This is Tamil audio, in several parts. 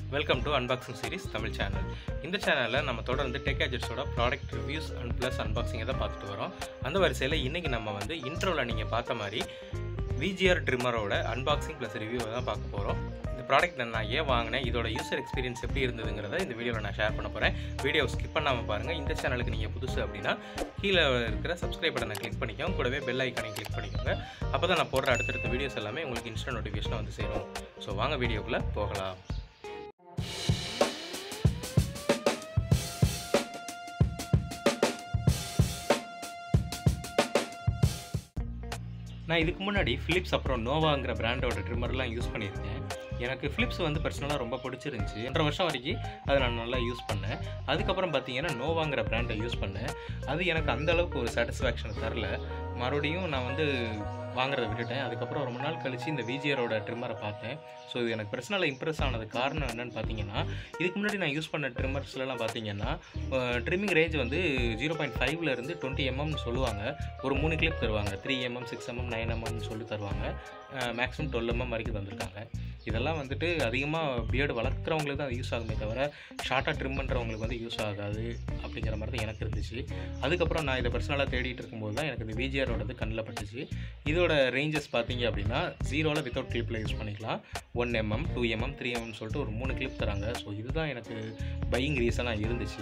welcome to unboxing series Tamil channel இந்த சேனலில் நம்ம தொடர்ந்து டெக் கேஜெட்ஸோட ப்ராடக்ட் ரிவ்யூஸ் அண்ட் ப்ளஸ் அன்பாக்சிங்கை தான் பார்த்துட்டு வரோம் அந்த வரிசையில் இன்றைக்கி நம்ம வந்து இன்ட்ரோவில் நீங்கள் பார்த்த மாதிரி விஜிஆர் ட்ரிம்மரோட அன்பாக்சிங் ப்ளஸ் ரிவ்யூவை தான் பார்க்க போகிறோம் இந்த ப்ராடக்ட் நான் ஏன் வாங்கினேன் இதோட யூசர் எக்ஸ்பீரியன்ஸ் எப்படி இருந்ததுங்கிறத இந்த வீடியோவில் நான் ஷேர் பண்ண போகிறேன் வீடியோ ஸ்கிப் பண்ணாமல் பாருங்கள் இந்த சேனலுக்கு நீங்கள் புதுசு அப்படின்னா கீழே இருக்கிற சப்ஸ்கிரைப் பட்டனை கிளிக் பண்ணிக்கோங்க கூடவே பெல் ஐக்கானை கிளிக் பண்ணிக்கோங்க அப்போ தான் நான் போடுற அடுத்தடுத்த வீடியோஸ் எல்லாமே உங்களுக்கு இன்ஸ்டன்ட் நோட்டிஃபிகேஷன் வந்து சேரும் ஸோ வாங்க வீடியோக்குள்ளே போகலாம் நான் இதுக்கு முன்னாடி ஃபிலிப்ஸ் அப்புறம் நோவாங்கிற பிராண்டோட ட்ரிம்மர்லாம் யூஸ் பண்ணியிருக்கேன் எனக்கு ஃபிலிப்ஸ் வந்து பர்சனலாக ரொம்ப பிடிச்சிருந்துச்சி ரெண்டரை வருஷம் வரைக்கும் அதை நான் நல்லா யூஸ் பண்ணேன் அதுக்கப்புறம் பார்த்தீங்கன்னா நோவாங்கிற பிராண்டை யூஸ் பண்ணேன் அது எனக்கு அந்த அளவுக்கு ஒரு சாட்டிஸ்ஃபேக்ஷன் தரல மறுபடியும் நான் வந்து வாங்குறத விட்டுட்டேன் அதுக்கப்புறம் ரொம்ப நாள் கழித்து இந்த விஜிஆரோட ட்ரிம்மரை பார்த்தேன் ஸோ இது எனக்கு பர்சனலாக இம்ப்ரெஸ் ஆனது காரணம் என்னென்னு பார்த்தீங்கன்னா இதுக்கு முன்னாடி நான் யூஸ் பண்ண ட்ரிம்மர்ஸ்லாம் பார்த்தீங்கன்னா ட்ரிம்மிங் ரேஞ்ச் வந்து ஜீரோ பாயிண்ட் ஃபைவ்லேருந்து டுவெண்ட்டி எம்எம்னு சொல்லுவாங்க ஒரு மூணு கிளிப் தருவாங்க three mm six mm nine எம்எம்னு சொல்லி தருவாங்க மேக்ஸிமம் டுவெல் எம்எம் வரைக்கும் தந்திருக்காங்க இதெல்லாம் வந்துட்டு அதிகமாக பியர்டு வளர்க்குறவங்களுக்கு தான் அது யூஸ் ஆகுமே தவிர ஷார்ட்டாக ட்ரிம் பண்ணுறவங்களுக்கு வந்து யூஸ் ஆகாது அப்படிங்கிற மாதிரி தான் எனக்கு இருந்துச்சு அதுக்கப்புறம் நான் இதை பர்சனலாக தேடிட்டு இருக்கும்போது தான் எனக்கு இந்த விஜிஆரோடது கண்ணில் பட்டுச்சு இதோட ரேஞ்சஸ் பார்த்தீங்க அப்படின்னா ஜீரோவில் வித்தவுட் கிளிப்பில் யூஸ் பண்ணிக்கலாம் one mm two mm three mm சொல்லிட்டு ஒரு மூணு கிளிப் தராங்க ஸோ இதுதான் எனக்கு பையிங் ரீசனாக இருந்துச்சு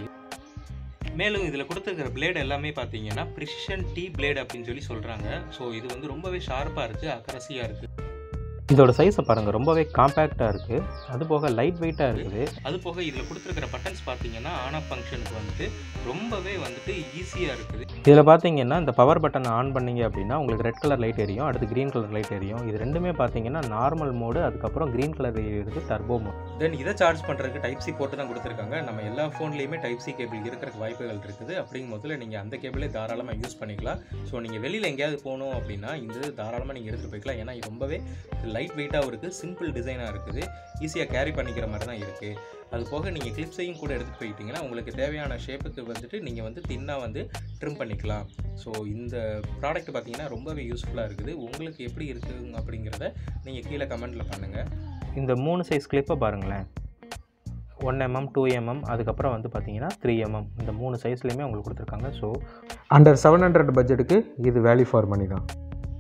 மேலும் இதில் கொடுத்துருக்கிற பிளேட் எல்லாமே பார்த்தீங்கன்னா ப்ரிசிஷன் டீ பிளேட் அப்படின்னு சொல்லி சொல்கிறாங்க ஸோ இது வந்து ரொம்பவே ஷார்ப்பாக இருக்குது அக்கரசியாக இருக்குது இதோட சைஸை பாருங்கள் ரொம்பவே காம்பேக்டாக இருக்குது அது போக லைட் வெயிட்டாக இருக்குது அது போக இதில் கொடுத்துருக்கிற பட்டன்ஸ் பார்த்தீங்கன்னா ஆன் ஆஃப் ஃபங்க்ஷனுக்கு வந்துட்டு ரொம்பவே வந்துட்டு ஈஸியாக இருக்குது இதில் பார்த்தீங்கன்னா இந்த பவர் பட்டனை ஆன் பண்ணீங்க அப்படின்னா உங்களுக்கு ரெட் கலர் லைட் எரியும் அடுத்து க்ரீன் கலர் லைட் எரியும் இது ரெண்டுமே பார்த்தீங்கன்னா நார்மல் மோடு அதுக்கப்புறம் க்ரீன் கலர் எரியுது டர்போ மோட் தென் இதை சார்ஜ் பண்ணுறதுக்கு டைப் சி போட்டு தான் கொடுத்துருக்காங்க நம்ம எல்லா ஃபோன்லேயுமே டைப் சி கேபிள் இருக்கிறதுக்கு வாய்ப்புகள் இருக்குது அப்படிங்கும் போதில் நீங்கள் அந்த கேபிளே தாராளமாக யூஸ் பண்ணிக்கலாம் ஸோ நீங்கள் வெளியில் எங்கேயாவது போகணும் அப்படின்னா இந்த இது தாராளமாக நீங்கள் எடுத்துகிட்டு போய்க்கலாம் ஏன்னா இது ரொம்பவே லைட் வெயிட்டாகவும் இருக்குது சிம்பிள் டிசைனாக இருக்குது ஈஸியாக கேரி பண்ணிக்கிற மாதிரி தான் இருக்குது அது போக நீங்கள் கிளிப்ஸையும் கூட எடுத்துகிட்டு போயிட்டீங்கன்னா உங்களுக்கு தேவையான ஷேப்புக்கு வந்துட்டு நீங்கள் வந்து தின்னாக வந்து ட்ரிம் பண்ணிக்கலாம் ஸோ இந்த ப்ராடக்ட் பார்த்தீங்கன்னா ரொம்பவே யூஸ்ஃபுல்லாக இருக்குது உங்களுக்கு எப்படி இருக்குது அப்படிங்கிறத நீங்கள் கீழே கமெண்ட்டில் பண்ணுங்கள் இந்த மூணு சைஸ் கிளிப்பை பாருங்களேன் ஒன் எம்எம் டூ எம்எம் அதுக்கப்புறம் வந்து பார்த்தீங்கன்னா த்ரீ எம்எம் இந்த மூணு சைஸ்லேயுமே உங்களுக்கு கொடுத்துருக்காங்க ஸோ அண்டர் செவன் ஹண்ட்ரட் பட்ஜெட்டுக்கு இது வேல்யூ ஃபார் மணி தான்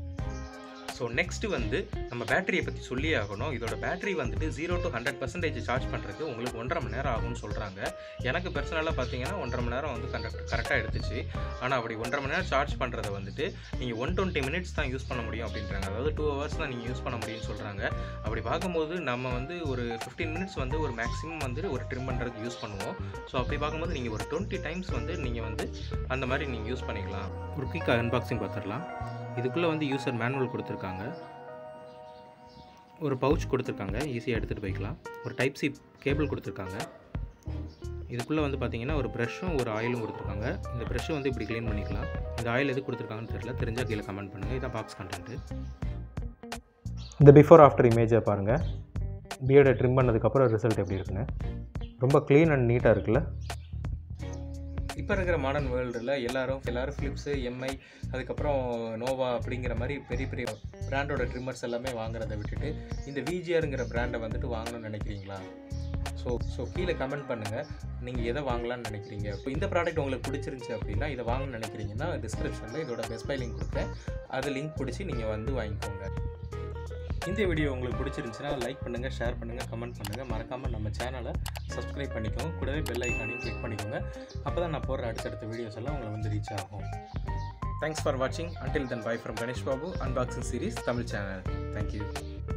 ஸோ நெக்ஸ்ட்டு வந்து நம்ம பேட்டரியை பற்றி சொல்லி ஆகணும் இதோட பேட்டரி வந்துட்டு zero to hundred percentage charge பண்ணுறதுக்கு உங்களுக்கு ஒன்றரை மணி நேரம் ஆகும்னு சொல்கிறாங்க எனக்கு பர்சனலாக பார்த்தீங்கன்னா ஒன்றரை மணி நேரம் வந்து கரெக்ட் கரெக்டாக எடுத்துச்சு ஆனால் அப்படி ஒன்றரை மணி நேரம் சார்ஜ் பண்ணுறதை வந்துட்டு நீங்கள் ஒன் டுவெண்ட்டி மினிட்ஸ் தான் யூஸ் பண்ண முடியும் அப்படின்றாங்க அதாவது டூ ஹவர்ஸ் தான் நீங்கள் யூஸ் பண்ண முடியும்னு சொல்கிறாங்க அப்படி பார்க்கும்போது நம்ம வந்து ஒரு ஃபிஃப்டீன் மினிட்ஸ் வந்து ஒரு மேக்ஸிமம் வந்து ஒரு ட்ரிம் பண்ணுறதுக்கு யூஸ் பண்ணுவோம் ஸோ அப்படி பார்க்கும்போது நீங்கள் ஒரு டுவெண்ட்டி டைம்ஸ் வந்து நீங்கள் வந்து அந்த மாதிரி நீங்கள் யூஸ் பண்ணிக்கலாம் ஒரு குயிக் அன்பாக்சிங் பார்த்துடலாம் இதுக்குள்ளே வந்து யூசர் மேனுவல் கொடுத்துருக்காங்க ஒரு பவுச் கொடுத்துருக்காங்க ஈஸியாக எடுத்துகிட்டு போய்க்கலாம் ஒரு டைப் சி கேபிள் கொடுத்துருக்காங்க இதுக்குள்ளே வந்து பார்த்தீங்கன்னா ஒரு ப்ரஷ்ஷும் ஒரு ஆயிலும் கொடுத்துருக்காங்க இந்த ப்ரஷ்ஷை வந்து இப்படி க்ளீன் பண்ணிக்கலாம் இந்த ஆயில் எது கொடுத்துருக்காங்கன்னு தெரியல தெரிஞ்சால் கீழே கமெண்ட் பண்ணுங்கள் இதான் பாக்ஸ் கண்டென்ட்டு இந்த பிஃபோர் ஆஃப்டர் இமேஜை பாருங்கள் பியர்டை ட்ரிம் பண்ணதுக்கப்புறம் ரிசல்ட் எப்படி இருக்குன்னு ரொம்ப க்ளீன் அண்ட் நீட்டாக இருக்குல்ல இப்போ இருக்கிற மாடர்ன் வேர்ல்டில் எல்லாரும் எல்லாரும் ஃபிலிப்ஸு எம்ஐ அதுக்கப்புறம் நோவா அப்படிங்கிற மாதிரி பெரிய பெரிய பிராண்டோட ட்ரிம்மர்ஸ் எல்லாமே வாங்குறத விட்டுட்டு இந்த விஜிஆருங்கிற பிராண்டை வந்துட்டு வாங்கணும்னு நினைக்கிறீங்களா ஸோ ஸோ கீழே கமெண்ட் பண்ணுங்கள் நீங்கள் எதை வாங்கலாம்னு நினைக்கிறீங்க இப்போ இந்த ப்ராடக்ட் உங்களுக்கு பிடிச்சிருந்துச்சி அப்படின்னா இதை வாங்கணும்னு நினைக்கிறீங்கன்னா டிஸ்கிரிப்ஷனில் இதோட பெஸ்ட் பை லிங்க் கொடுக்குறேன் அது லிங்க் பிடிச்சி நீங்கள் வந்து வாங்கிக்கோங்க இந்த வீடியோ உங்களுக்கு பிடிச்சிருந்துச்சுன்னா லைக் பண்ணுங்கள் ஷேர் பண்ணுங்கள் கமெண்ட் பண்ணுங்கள் மறக்காமல் நம்ம சேனலை சப்ஸ்கிரைப் பண்ணிக்கோங்க கூடவே பெல் ஐக்கானையும் கிளிக் பண்ணிக்கோங்க அப்போ தான் நான் போடுற அடுத்தடுத்த வீடியோஸ் எல்லாம் உங்களை வந்து ரீச் ஆகும் தேங்க்ஸ் ஃபார் வாட்சிங் until then bye from Ganesh Babu unboxing series Tamil channel thank you